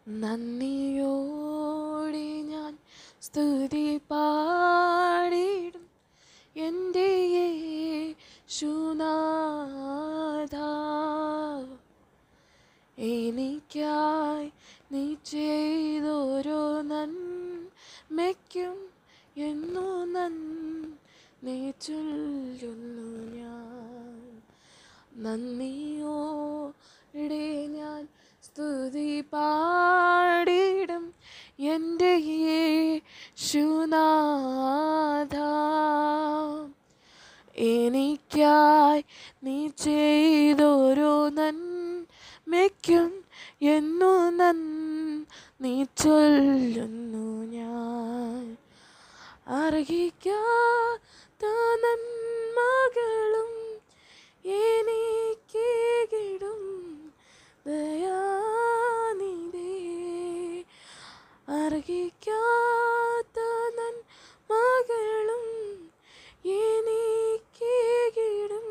നന്ദിയോടെ ഞാൻ സ്തുതി പാടിടും എൻ്റെ യേശുനാഥ എനിക്കായി നീ ചെയ്തോരോ നന്മയ്ക്കും എന്നു നന്ദി ചൊല്ലുന്നു ഞാൻ നന്ദിയോടെ ഞാൻ സ്തുതി പാടിടും എൻ്റെ യേശുനാഥ എനിക്കായി നീ ചെയ്തോരോ നന്മയ്ക്കും എന്നു നന്ദി ചൊല്ലുന്നു ഞാൻ അർഹിക്കാത്ത നന്മകളും എനിക്കേകിടും ദയാനിധേ അർഹിക്കാത്ത നന്മകളും എനിക്കേകിടും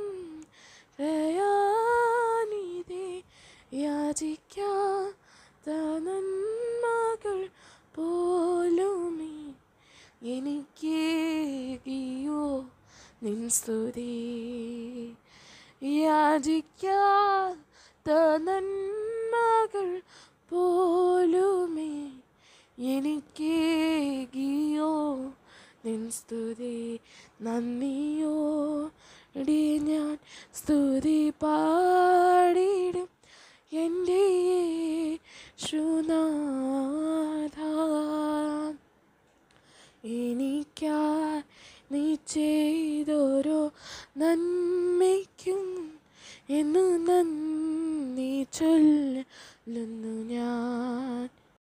ദയാനിധേ യാചിക്കാത്ത നന്മകൾ പോലുമേ എനിക്കേകിയോ നിൻ സ്തുതി യാചിക്കാത്ത നന്മകൾ പോലുമേ എനിക്കേകിയോ നിൻ സ്തുതി നന്ദിയോടെ ഞാൻ സ്തുതി പാടിടും എൻ്റെ യേശുനാഥ എനിക്കായി നീ ചെയ്തോരോ നന്മയ്ക്കും എന്നു നന്ദി ചൊല്ലുന്നു ഞാൻ